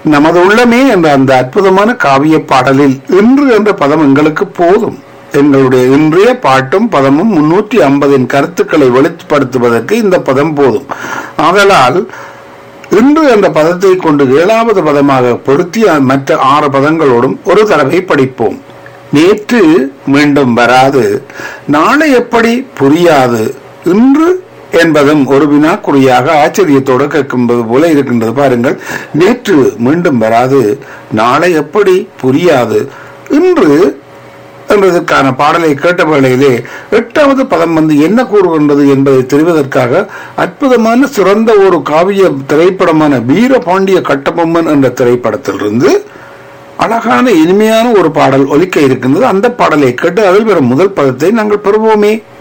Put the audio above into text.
நமது உள்ளமே என்ற அந்த அற்புதமான காவிய பாடலில் இன்று என்ற பதம் எங்களுக்கு போதும் எங்களுடைய இன்றைய பாட்டும் பதமும் முன்னூற்றி ஐம்பதின் கருத்துக்களை வெளிப்படுத்துவதற்கு இந்த பதம் போதும் ஆதலால் இன்று என்ற பதத்தை கொண்டு ஏழாவது பதமாக பொருத்தி மற்ற ஆறு பதங்களோடும் ஒரு தடவை படிப்போம் நேற்று மீண்டும் வராது நாளை எப்படி புரியாது இன்று என்பதும் ஒரு வினாக்குறியாக ஆச்சரியத்தோடு கேட்கும்போது போல இருக்கின்றது பாருங்கள் நேற்று மீண்டும் வராது நாளை எப்படி புரியாது இன்று என்பதற்கான பாடலை கேட்ட வேளையிலே எட்டாவது பதம் வந்து என்ன கூறுகின்றது என்பதை தெரிவதற்காக அற்புதமான சிறந்த ஒரு காவிய திரைப்படமான வீரபாண்டிய கட்டபொம்மன் என்ற திரைப்படத்திலிருந்து அழகான இனிமையான ஒரு பாடல் ஒலிக்க இருக்கின்றது அந்த பாடலை கேட்டு அதில் வரும் முதல் பதத்தை நாங்கள் பெறுவோமே